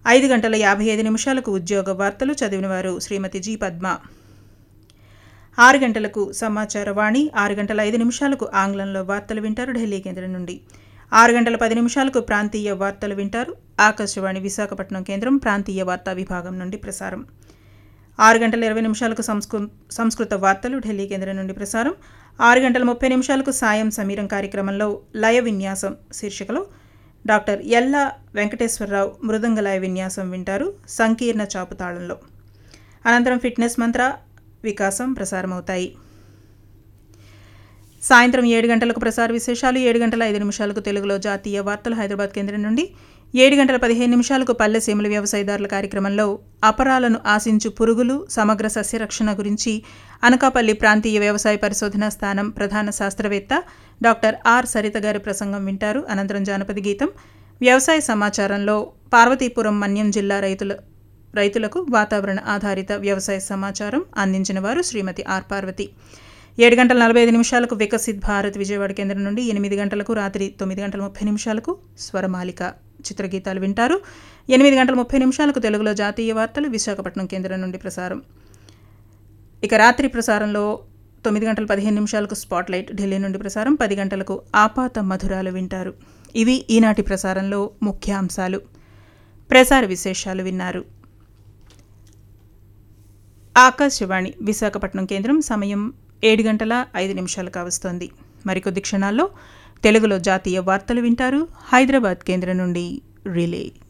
ఐదు గంటల యాభై ఐదు నిమిషాలకు ఉద్యోగ వార్తలు చదివినవారు శ్రీమతి జి పద్మ ఆరు గంటలకు సమాచార వాణి ఆరు గంటల ఐదు నిమిషాలకు ఆంగ్లంలో వార్తలు వింటారు ఢిల్లీ కేంద్రం నుండి ఆరు గంటల పది నిమిషాలకు ప్రాంతీయ వార్తలు వింటారు ఆకాశవాణి విశాఖపట్నం కేంద్రం ప్రాంతీయ వార్తా విభాగం నుండి ప్రసారం ఆరు గంటల ఇరవై నిమిషాలకు సంస్కృ సంస్కృత వార్తలు ఢిల్లీ కేంద్రం నుండి ప్రసారం ఆరు గంటల ముప్పై నిమిషాలకు సాయం సమీరం కార్యక్రమంలో లయ విన్యాసం శీర్షికలో డాక్టర్ ఎల్లా వెంకటేశ్వరరావు మృదంగ లయ విన్యాసం వింటారు సంకీర్ణ చాపుతాళంలో అనంతరం ఫిట్నెస్ మంత్ర వికాసం ప్రసారమవుతాయి సాయంత్రం ఏడు గంటలకు ప్రసార విశేషాలు ఏడు గంటల ఐదు నిమిషాలకు తెలుగులో జాతీయ వార్తలు హైదరాబాద్ కేంద్రం నుండి ఏడు గంటల పదిహేను నిమిషాలకు పల్లె సీమల వ్యవసాయదారుల కార్యక్రమంలో అపరాలను ఆశించు పురుగులు సమగ్ర సస్యరక్షణ గురించి అనకాపల్లి ప్రాంతీయ వ్యవసాయ పరిశోధనా స్థానం ప్రధాన శాస్త్రవేత్త డాక్టర్ ఆర్ సరిత గారి ప్రసంగం వింటారు అనంతరం జానపద గీతం వ్యవసాయ సమాచారంలో పార్వతీపురం మన్యం జిల్లా రైతుల రైతులకు వాతావరణ ఆధారిత వ్యవసాయ సమాచారం అందించిన వారు శ్రీమతి ఆర్ పార్వతి ఏడు గంటల నలభై ఐదు నిమిషాలకు వికసిత్ భారత్ విజయవాడ కేంద్రం నుండి ఎనిమిది గంటలకు రాత్రి తొమ్మిది గంటల ముప్పై నిమిషాలకు స్వరమాలిక చిత్రగీతాలు వింటారు ఎనిమిది గంటల ముప్పై నిమిషాలకు తెలుగులో జాతీయ వార్తలు విశాఖపట్నం కేంద్రం నుండి ప్రసారం ఇక రాత్రి ప్రసారంలో తొమ్మిది గంటల పదిహేను నిమిషాలకు స్పాట్లైట్ ఢిల్లీ నుండి ప్రసారం పది గంటలకు ఆపాత మధురాలు వింటారు ఇవి ఈనాటి ప్రసారంలో ముఖ్యాంశాలు ప్రసార విశేషాలు విన్నారు ఆకాశవాణి విశాఖపట్నం కేంద్రం సమయం ఏడు గంటల ఐదు నిమిషాలు కావస్తోంది మరికొద్ది క్షణాల్లో తెలుగులో జాతీయ వార్తలు వింటారు హైదరాబాద్ కేంద్రం నుండి రిలే